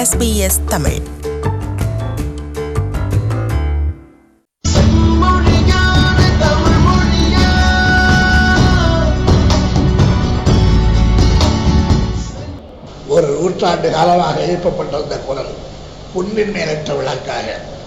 SBS Tamil ஒரு நூற்றாண்டு காலமாக எழுப்பப்பட்ட அந்த குரல் புண்ணின் மேலற்ற விளக்காக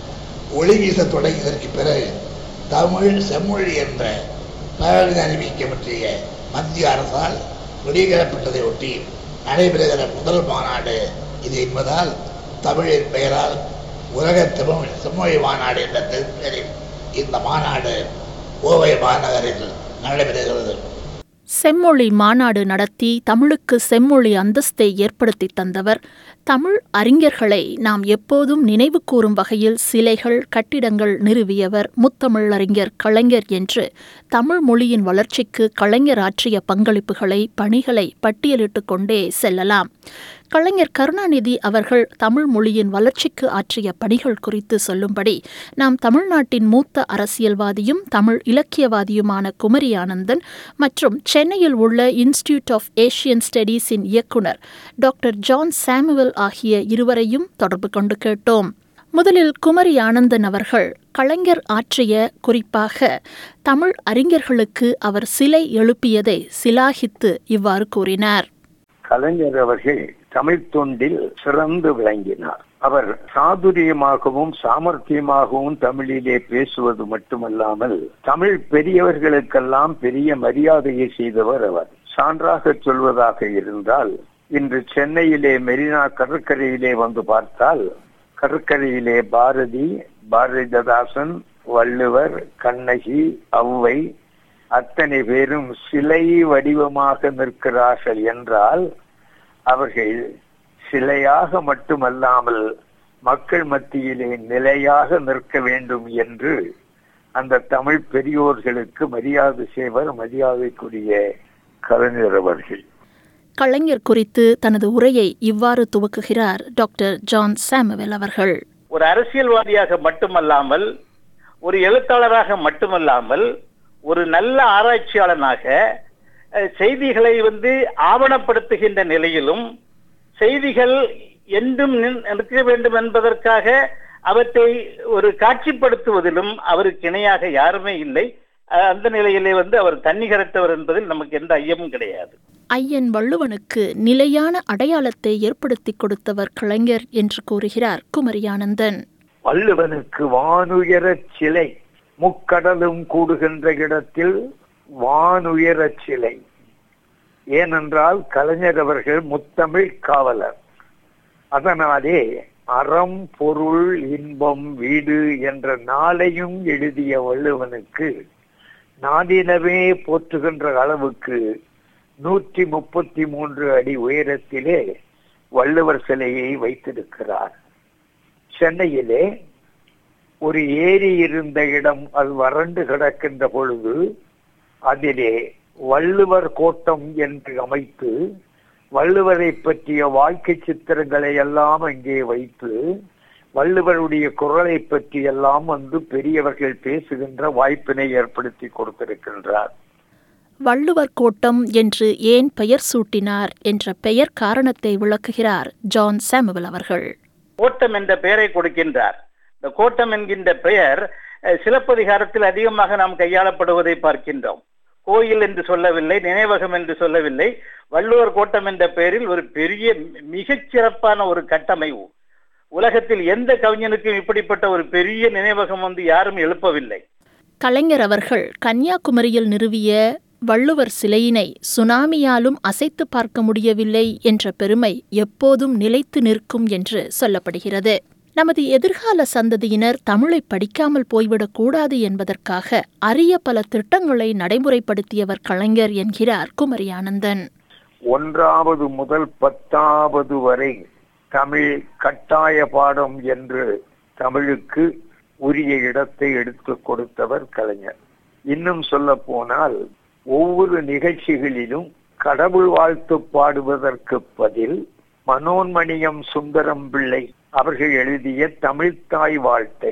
ஒளி வீச தொடங்கியதற்கு பிறகு தமிழ் செம்மொழி என்ற பெயரில் அறிவிக்கப்பட்டிய மத்திய அரசால் வெளியிடப்பட்டதை ஒட்டி நடைபெறுகிற முதல் மாநாடு இது என்பதால் தமிழின் பெயரால் உலக தமிழ் செம்மொழி மாநாடு என்ற பெயரில் இந்த மாநாடு கோவை மாநகரில் நடைபெறுகிறது செம்மொழி மாநாடு நடத்தி தமிழுக்கு செம்மொழி அந்தஸ்தை ஏற்படுத்தி தந்தவர் தமிழ் அறிஞர்களை நாம் எப்போதும் நினைவு கூறும் வகையில் சிலைகள் கட்டிடங்கள் நிறுவியவர் முத்தமிழறிஞர் கலைஞர் என்று தமிழ் மொழியின் வளர்ச்சிக்கு கலைஞர் ஆற்றிய பங்களிப்புகளை பணிகளை பட்டியலிட்டுக் கொண்டே செல்லலாம் கலைஞர் கருணாநிதி அவர்கள் தமிழ் மொழியின் வளர்ச்சிக்கு ஆற்றிய பணிகள் குறித்து சொல்லும்படி நாம் தமிழ்நாட்டின் மூத்த அரசியல்வாதியும் தமிழ் இலக்கியவாதியுமான குமரி ஆனந்தன் மற்றும் சென்னையில் உள்ள இன்ஸ்டிடியூட் ஆஃப் ஏசியன் ஸ்டடீஸின் இயக்குனர் டாக்டர் ஜான் சாமுவல் ஆகிய இருவரையும் தொடர்பு கொண்டு கேட்டோம் முதலில் குமரி ஆனந்தன் அவர்கள் கலைஞர் ஆற்றிய குறிப்பாக தமிழ் அறிஞர்களுக்கு அவர் சிலை எழுப்பியதை சிலாகித்து இவ்வாறு கூறினார் கலைஞர் அவர்கள் தமிழ் தொண்டில் சிறந்து விளங்கினார் அவர் சாதுரியமாகவும் சாமர்த்தியமாகவும் தமிழிலே பேசுவது மட்டுமல்லாமல் தமிழ் பெரியவர்களுக்கெல்லாம் பெரிய மரியாதையை செய்தவர் அவர் சான்றாக சொல்வதாக இருந்தால் இன்று சென்னையிலே மெரினா கடற்கரையிலே வந்து பார்த்தால் கடற்கரையிலே பாரதி பாரதிதாசன் வள்ளுவர் கண்ணகி ஔவை அத்தனை பேரும் சிலை வடிவமாக நிற்கிறார்கள் என்றால் அவர்கள் சிலையாக மட்டுமல்லாமல் மக்கள் மத்தியிலே நிலையாக நிற்க வேண்டும் என்று அந்த தமிழ் பெரியோர்களுக்கு மரியாதை செய்வர் மரியாதைக்குரிய கலைஞர் அவர்கள் கலைஞர் குறித்து தனது உரையை இவ்வாறு துவக்குகிறார் டாக்டர் ஜான் சாமுவேல் அவர்கள் ஒரு அரசியல்வாதியாக மட்டுமல்லாமல் ஒரு எழுத்தாளராக மட்டுமல்லாமல் ஒரு நல்ல ஆராய்ச்சியாளனாக அஹ், செய்திகளை வந்து ஆவணப்படுத்துகின்ற நிலையிலும் செய்திகள் என்றும் நின்- இருக்க வேண்டும் என்பதற்காக அவற்றை ஒரு காட்சிப்படுத்துவதிலும் அவருக்கு இணையாக யாருமே இல்லை அஹ், அந்த நிலையிலே வந்து அவர் தன்னிகரத்தவர் என்பதில் நமக்கு எந்த ஐயமும் கிடையாது ஐயன் வள்ளுவனுக்கு நிலையான அடையாளத்தை ஏற்படுத்திக் கொடுத்தவர் கலைஞர் என்று கூறுகிறார் குமரியானந்தன் வள்ளுவனுக்கு வானுயரச் சிலை முக்கடலும் கூடுகின்ற இடத்தில் வானுயரச் சிலை ஏனென்றால் கலைஞர் அவர்கள் முத்தமிழ் காவலர் அதனாலே அறம் பொருள் இன்பம் வீடு என்ற நாளையும் எழுதிய வள்ளுவனுக்கு நாடினவே போற்றுகின்ற அளவுக்கு நூற்றி முப்பத்தி மூன்று அடி உயரத்திலே வள்ளுவர் சிலையை வைத்திருக்கிறார் சென்னையிலே ஒரு ஏரி இருந்த இடம் அது வறண்டு கிடக்கின்ற பொழுது அதிலே வள்ளுவர் கோட்டம் என்று அமைத்து வள்ளுவரை பற்றிய வாழ்க்கை சித்திரங்களை எல்லாம் அங்கே வைத்து வள்ளுவருடைய குரலை பற்றி எல்லாம் வந்து பெரியவர்கள் பேசுகின்ற வாய்ப்பினை ஏற்படுத்தி கொடுத்திருக்கின்றார் வள்ளுவர் கோட்டம் என்று ஏன் பெயர் சூட்டினார் என்ற பெயர் காரணத்தை விளக்குகிறார் ஜான் சாமுவல் அவர்கள் கோட்டம் என்ற பெயரை கொடுக்கின்றார் இந்த கோட்டம் என்கின்ற பெயர் அஹ், சிலப்பதிகாரத்தில் அதிகமாக நாம் கையாளப்படுவதை பார்க்கின்றோம் கோயில் என்று சொல்லவில்லை நினைவகம் என்று சொல்லவில்லை வள்ளுவர் கோட்டம் என்ற பெயரில் ஒரு பெரிய மிகச் சிறப்பான ஒரு கட்டமைப்பு உலகத்தில் எந்த கவிஞனுக்கும் இப்படிப்பட்ட ஒரு பெரிய நினைவகம் வந்து யாரும் எழுப்பவில்லை கலைஞர் அவர்கள் கன்னியாகுமரியில் நிறுவிய வள்ளுவர் சிலையினை சுனாமியாலும் அசைத்து பார்க்க முடியவில்லை என்ற பெருமை எப்போதும் நிலைத்து நிற்கும் என்று சொல்லப்படுகிறது நமது எதிர்கால சந்ததியினர் தமிழை படிக்காமல் போய்விடக் கூடாது என்பதற்காக அரிய பல திட்டங்களை நடைமுறைப்படுத்தியவர் கலைஞர் என்கிறார் குமரி ஆனந்தன் ஒன்றாவது முதல் பத்தாவது வரை தமிழ் கட்டாய பாடம் என்று தமிழுக்கு உரிய இடத்தை எடுத்துக் கொடுத்தவர் கலைஞர் இன்னும் சொல்ல போனால் ஒவ்வொரு நிகழ்ச்சிகளிலும் கடவுள் வாழ்த்து பாடுவதற்கு பதில் மனோன்மணியம் சுந்தரம் பிள்ளை அவர்கள் எழுதிய தமிழ்த்தாய் வாழ்த்தை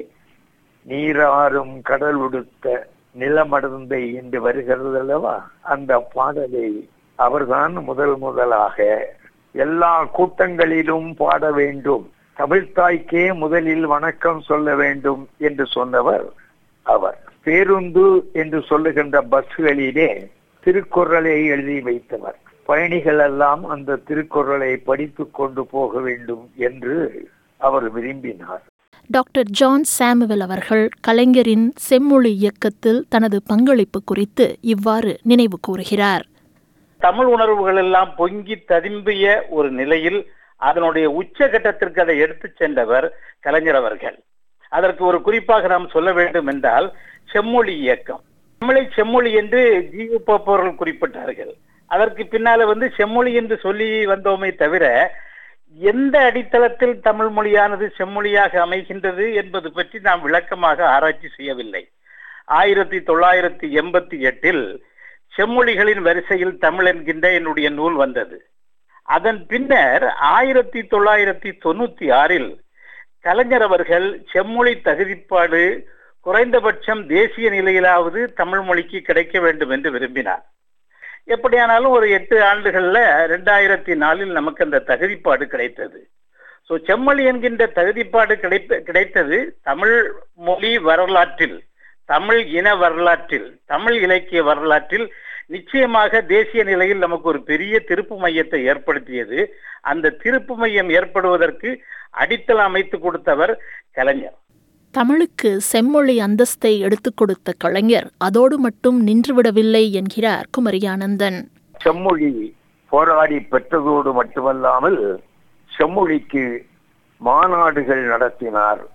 நீராறும் கடல் உடுத்த நிலமடந்தை என்று வருகிறது அல்லவா அந்த பாடலை அவர்தான் முதல் முதலாக எல்லா கூட்டங்களிலும் பாட வேண்டும் தமிழ்த்தாய்க்கே முதலில் வணக்கம் சொல்ல வேண்டும் என்று சொன்னவர் அவர் பேருந்து என்று சொல்லுகின்ற பஸ்களிலே திருக்குறளை எழுதி வைத்தவர் பயணிகள் எல்லாம் அந்த திருக்குறளை படித்துக் கொண்டு போக வேண்டும் என்று அவர் விரும்பினார் டாக்டர் ஜான் சாமுவல் அவர்கள் கலைஞரின் செம்மொழி இயக்கத்தில் தனது பங்களிப்பு குறித்து இவ்வாறு நினைவு கூறுகிறார் தமிழ் உணர்வுகள் எல்லாம் பொங்கி ததும்பிய ஒரு நிலையில் அதனுடைய உச்சகட்டத்திற்கு அதை எடுத்துச் சென்றவர் கலைஞர் அவர்கள் அதற்கு ஒரு குறிப்பாக நாம் சொல்ல வேண்டும் என்றால் செம்மொழி இயக்கம் தமிழை செம்மொழி என்று ஜியு போப்பவர்கள் குறிப்பிட்டார்கள் அதற்கு பின்னால வந்து செம்மொழி என்று சொல்லி வந்தோமே தவிர எந்த அடித்தளத்தில் தமிழ் மொழியானது செம்மொழியாக அமைகின்றது என்பது பற்றி நாம் விளக்கமாக ஆராய்ச்சி செய்யவில்லை ஆயிரத்தி தொள்ளாயிரத்தி எண்பத்தி எட்டில் செம்மொழிகளின் வரிசையில் தமிழ் என்கின்ற என்னுடைய நூல் வந்தது அதன் பின்னர் ஆயிரத்தி தொள்ளாயிரத்தி தொண்ணூத்தி ஆறில் கலைஞர் அவர்கள் செம்மொழி தகுதிப்பாடு குறைந்தபட்சம் தேசிய நிலையிலாவது தமிழ் மொழிக்கு கிடைக்க வேண்டும் என்று விரும்பினார் எப்படியானாலும் ஒரு எட்டு ஆண்டுகள்ல ரெண்டாயிரத்தி நாலில் நமக்கு அந்த தகுதிப்பாடு கிடைத்தது சோ செம்மொழி என்கின்ற தகுதிப்பாடு கிடைப்ப கிடைத்தது தமிழ் மொழி வரலாற்றில் தமிழ் இன வரலாற்றில் தமிழ் இலக்கிய வரலாற்றில் நிச்சயமாக தேசிய நிலையில் நமக்கு ஒரு பெரிய திருப்பு மையத்தை ஏற்படுத்தியது அந்த திருப்பு மையம் ஏற்படுவதற்கு அடித்தளம் அமைத்து கொடுத்தவர் கலைஞர் தமிழுக்கு செம்மொழி அந்தஸ்தை எடுத்துக் கொடுத்த கலைஞர் அதோடு மட்டும் நின்றுவிடவில்லை என்கிறார் குமரியானந்தன் செம்மொழி போராடி பெற்றதோடு மட்டுமல்லாமல் செம்மொழிக்கு மாநாடுகள் நடத்தினார்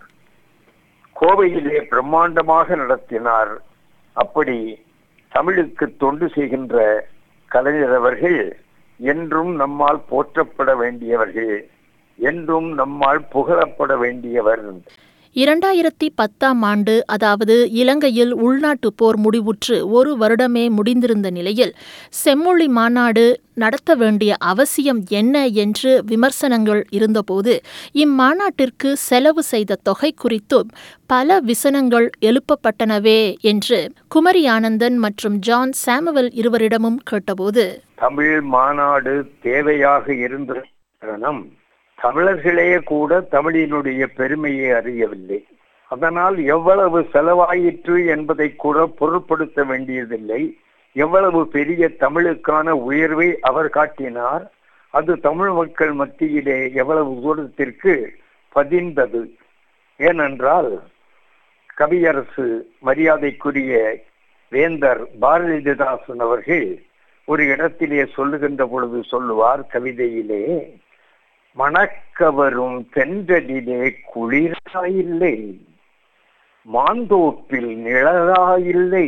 கோவையிலே பிரம்மாண்டமாக நடத்தினார் அப்படி தமிழுக்கு தொண்டு செய்கின்ற கலைஞர் அவர்கள் என்றும் நம்மால் போற்றப்பட வேண்டியவர்கள் என்றும் நம்மால் புகழப்பட வேண்டியவர் இரண்டாயிரத்தி பத்தாம் ஆண்டு அதாவது இலங்கையில் உள்நாட்டுப் போர் முடிவுற்று ஒரு வருடமே முடிந்திருந்த நிலையில் செம்மொழி மாநாடு நடத்த வேண்டிய அவசியம் என்ன என்று விமர்சனங்கள் இருந்தபோது இம்மாநாட்டிற்கு செலவு செய்த தொகை குறித்தும் பல விசனங்கள் எழுப்பப்பட்டனவே என்று குமரி ஆனந்தன் மற்றும் ஜான் சாமுவல் இருவரிடமும் கேட்டபோது தமிழ் மாநாடு தேவையாக இருந்த காரணம் தமிழர்களே கூட தமிழினுடைய பெருமையை அறியவில்லை அதனால் எவ்வளவு செலவாயிற்று என்பதை கூட பொருட்படுத்த வேண்டியதில்லை எவ்வளவு பெரிய தமிழுக்கான உயர்வை அவர் காட்டினார் அது தமிழ் மக்கள் மத்தியிலே எவ்வளவு தூரத்திற்கு பதிந்தது ஏனென்றால் கவியரசு மரியாதைக்குரிய வேந்தர் பாரதிதாசன் அவர்கள் ஒரு இடத்திலே சொல்லுகின்ற பொழுது சொல்லுவார் கவிதையிலே மணக்கவரும் தென்றலிலே குளிராயில்லை மாந்தோப்பில் நிழலாயில்லை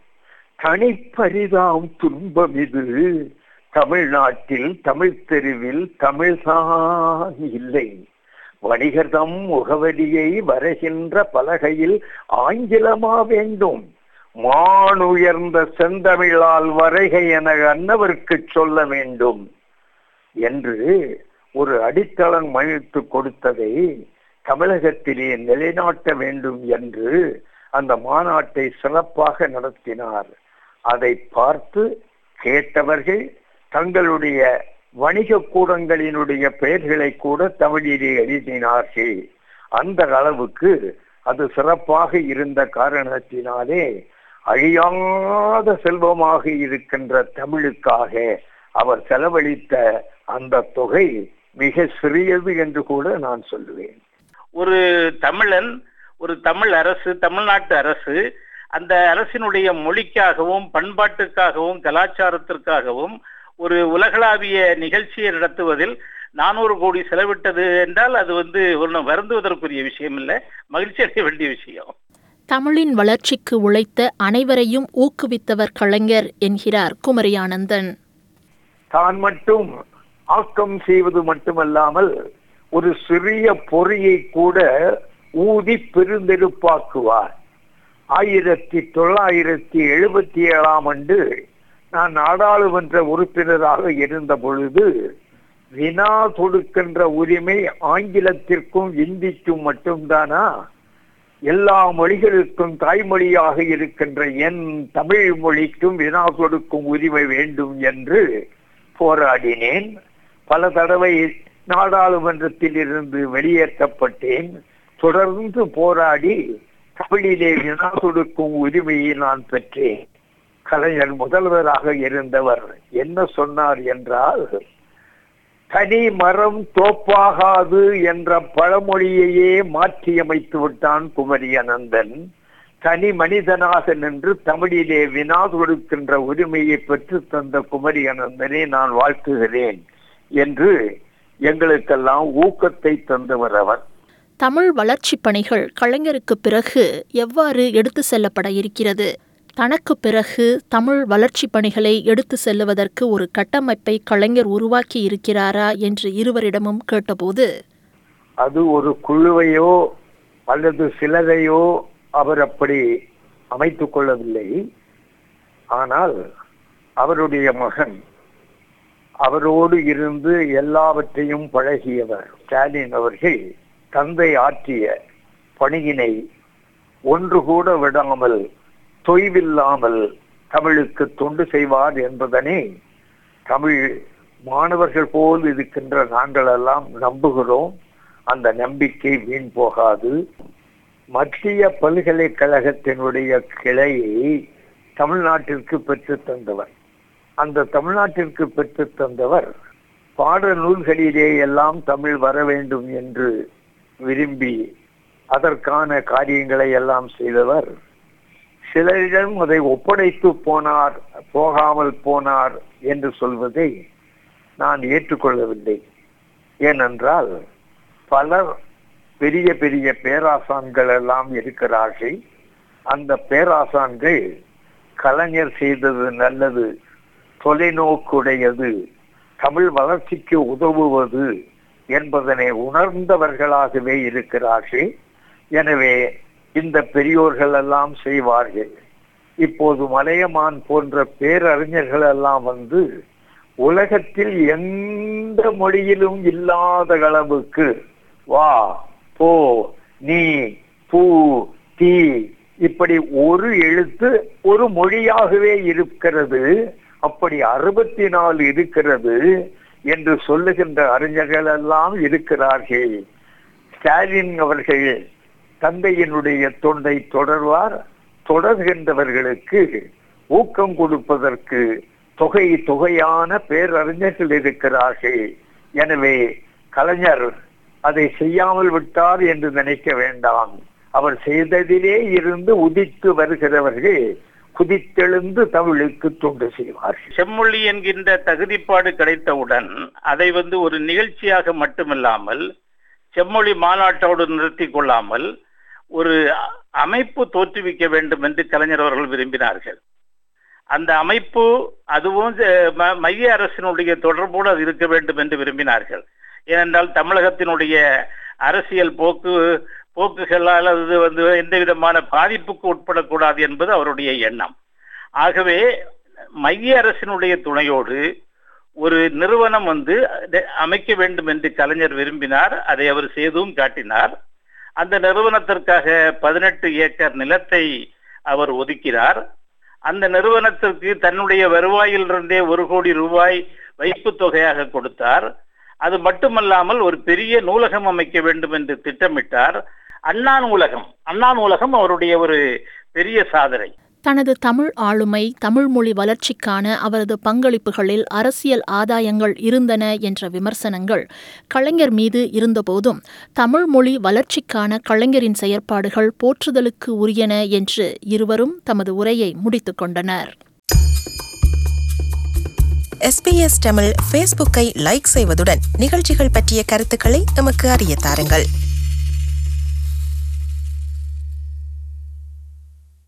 தனிப்பரிதாம் துன்பம் இது தமிழ்நாட்டில் தமிழ் தெருவில் தமிழ்தான் இல்லை வணிகர்தம் முகவரியை வரைகின்ற பலகையில் ஆங்கிலமா வேண்டும் மானுயர்ந்த செந்தமிழால் வரைகை என அன்னவருக்கு சொல்ல வேண்டும் என்று ஒரு அடித்தளம் அமைத்து கொடுத்ததை தமிழகத்திலே நிலைநாட்ட வேண்டும் என்று அந்த மாநாட்டை சிறப்பாக நடத்தினார் அதை பார்த்து கேட்டவர்கள் தங்களுடைய வணிக கூடங்களினுடைய பெயர்களை கூட தமிழிலே எழுதினார்கள் அந்த அளவுக்கு அது சிறப்பாக இருந்த காரணத்தினாலே அழியாத செல்வமாக இருக்கின்ற தமிழுக்காக அவர் செலவழித்த அந்த தொகை மிக சிறியது என்று கூட நான் சொல்லுவேன் ஒரு தமிழன் ஒரு தமிழ் அரசு தமிழ்நாட்டு அரசு அந்த அரசினுடைய மொழிக்காகவும் பண்பாட்டுக்காகவும் கலாச்சாரத்திற்காகவும் ஒரு உலகளாவிய நிகழ்ச்சியை நடத்துவதில் நானூறு கோடி செலவிட்டது என்றால் அது வந்து ஒன்றும் வருந்துவதற்குரிய விஷயம் இல்லை மகிழ்ச்சி அடைய வேண்டிய விஷயம் தமிழின் வளர்ச்சிக்கு உழைத்த அனைவரையும் ஊக்குவித்தவர் கலைஞர் என்கிறார் குமரியானந்தன் தான் மட்டும் ஆக்கம் செய்வது மட்டுமல்லாமல் ஒரு சிறிய பொறியை கூட ஊதி பெருந்தெருப்பாக்குவார் ஆயிரத்தி தொள்ளாயிரத்தி எழுபத்தி ஏழாம் ஆண்டு நான் நாடாளுமன்ற உறுப்பினராக இருந்த பொழுது வினா தொடுக்கின்ற உரிமை ஆங்கிலத்திற்கும் இந்திக்கும் மட்டும்தானா எல்லா மொழிகளுக்கும் தாய்மொழியாக இருக்கின்ற என் தமிழ் மொழிக்கும் வினா கொடுக்கும் உரிமை வேண்டும் என்று போராடினேன் பல தடவை நாடாளுமன்றத்தில் இருந்து வெளியேற்றப்பட்டேன் தொடர்ந்து போராடி தமிழிலே வினா கொடுக்கும் உரிமையை நான் பெற்றேன் கலைஞர் முதல்வராக இருந்தவர் என்ன சொன்னார் என்றால் தனி மரம் தோப்பாகாது என்ற பழமொழியையே மாற்றியமைத்து விட்டான் குமரி அனந்தன் தனி மனிதனாக நின்று தமிழிலே வினா கொடுக்கின்ற உரிமையை பெற்று தந்த குமரி அனந்தனை நான் வாழ்த்துகிறேன் என்று எங்களுக்கெல்லாம் ஊக்கத்தை தந்தவர் அவர் தமிழ் வளர்ச்சிப் பணிகள் கலைஞருக்கு பிறகு எவ்வாறு எடுத்து செல்லப்பட இருக்கிறது தனக்கு பிறகு தமிழ் வளர்ச்சிப் பணிகளை எடுத்து செல்லுவதற்கு ஒரு கட்டமைப்பை கலைஞர் உருவாக்கி இருக்கிறாரா என்று இருவரிடமும் கேட்டபோது அது ஒரு குழுவையோ அல்லது சிலரையோ அவர் அப்படி அமைத்துக் கொள்ளவில்லை ஆனால் அவருடைய மகன் அவரோடு இருந்து எல்லாவற்றையும் பழகியவர் ஸ்டாலின் அவர்கள் தந்தை ஆற்றிய பணியினை ஒன்று கூட விடாமல் தொய்வில்லாமல் தமிழுக்கு தொண்டு செய்வார் என்பதனை தமிழ் மாணவர்கள் போல் இருக்கின்ற நாங்கள் எல்லாம் நம்புகிறோம் அந்த நம்பிக்கை வீண் போகாது மத்திய பல்கலைக்கழகத்தினுடைய கிளையை தமிழ்நாட்டிற்கு பெற்று தந்தவர் அந்த தமிழ்நாட்டிற்கு பெற்று தந்தவர் பாட நூல்களிலே எல்லாம் தமிழ் வர வேண்டும் என்று விரும்பி அதற்கான காரியங்களை எல்லாம் செய்தவர் சிலரிடம் அதை ஒப்படைத்து போனார் போகாமல் போனார் என்று சொல்வதை நான் ஏற்றுக்கொள்ளவில்லை ஏனென்றால் பலர் பெரிய பெரிய பேராசான்கள் எல்லாம் இருக்கிறார்கள் அந்த பேராசான்கள் கலைஞர் செய்தது நல்லது தொலைநோக்குடையது தமிழ் வளர்ச்சிக்கு உதவுவது என்பதனை உணர்ந்தவர்களாகவே இருக்கிறார்கள் எனவே இந்த பெரியோர்கள் எல்லாம் செய்வார்கள் இப்போது மலையமான் போன்ற பேரறிஞர்கள் எல்லாம் வந்து உலகத்தில் எந்த மொழியிலும் இல்லாத அளவுக்கு வா போ நீ பூ தீ இப்படி ஒரு எழுத்து ஒரு மொழியாகவே இருக்கிறது அப்படி அறுபத்தி நாலு இருக்கிறது என்று சொல்லுகின்ற அறிஞர்கள் எல்லாம் இருக்கிறார்கள் ஸ்டாலின் அவர்கள் தந்தையினுடைய தொண்டை தொடர்வார் தொடர்கின்றவர்களுக்கு ஊக்கம் கொடுப்பதற்கு தொகை தொகையான பேரறிஞர்கள் இருக்கிறார்கள் எனவே கலைஞர் அதை செய்யாமல் விட்டார் என்று நினைக்க வேண்டாம் அவர் செய்ததிலே இருந்து உதித்து வருகிறவர்கள் குதித்தெழுந்து தமிழுக்கு தொண்டு செய்வார்கள் செம்மொழி என்கின்ற தகுதிப்பாடு கிடைத்தவுடன் அதை வந்து ஒரு நிகழ்ச்சியாக மட்டுமில்லாமல் செம்மொழி மாநாட்டோடு நிறுத்தி கொள்ளாமல் ஒரு அமைப்பு தோற்றுவிக்க வேண்டும் என்று கலைஞர் அவர்கள் விரும்பினார்கள் அந்த அமைப்பு அதுவும் ம- மைய அரசினுடைய தொடர்போடு அது இருக்க வேண்டும் என்று விரும்பினார்கள் ஏனென்றால் தமிழகத்தினுடைய அரசியல் போக்கு போக்குகளால் அது வந்து எந்த விதமான பாதிப்புக்கு உட்படக்கூடாது என்பது அவருடைய எண்ணம் ஆகவே மைய அரசினுடைய துணையோடு ஒரு நிறுவனம் வந்து அதை அமைக்க வேண்டும் என்று கலைஞர் விரும்பினார் அதை அவர் செய்தும் காட்டினார் அந்த நிறுவனத்திற்காக பதினெட்டு ஏக்கர் நிலத்தை அவர் ஒதுக்கினார் அந்த நிறுவனத்திற்கு தன்னுடைய வருவாயிலிருந்தே ஒரு கோடி ரூபாய் வைப்புத் தொகையாக கொடுத்தார் அது மட்டுமல்லாமல் ஒரு பெரிய நூலகம் அமைக்க வேண்டும் என்று திட்டமிட்டார் அண்ணா நூலகம் அண்ணா நூலகம் அவருடைய ஒரு பெரிய சாதனை தனது தமிழ் ஆளுமை தமிழ் மொழி வளர்ச்சிக்கான அவரது பங்களிப்புகளில் அரசியல் ஆதாயங்கள் இருந்தன என்ற விமர்சனங்கள் கலைஞர் மீது இருந்தபோதும் தமிழ் மொழி வளர்ச்சிக்கான கலைஞரின் செயற்பாடுகள் போற்றுதலுக்கு உரியன என்று இருவரும் தமது உரையை முடித்துக் கொண்டனர் எஸ்பிஎஸ் தமிழ் ஃபேஸ்புக்கை லைக் செய்வதுடன் நிகழ்ச்சிகள் பற்றிய கருத்துக்களை எமக்கு அறிய தாருங்கள்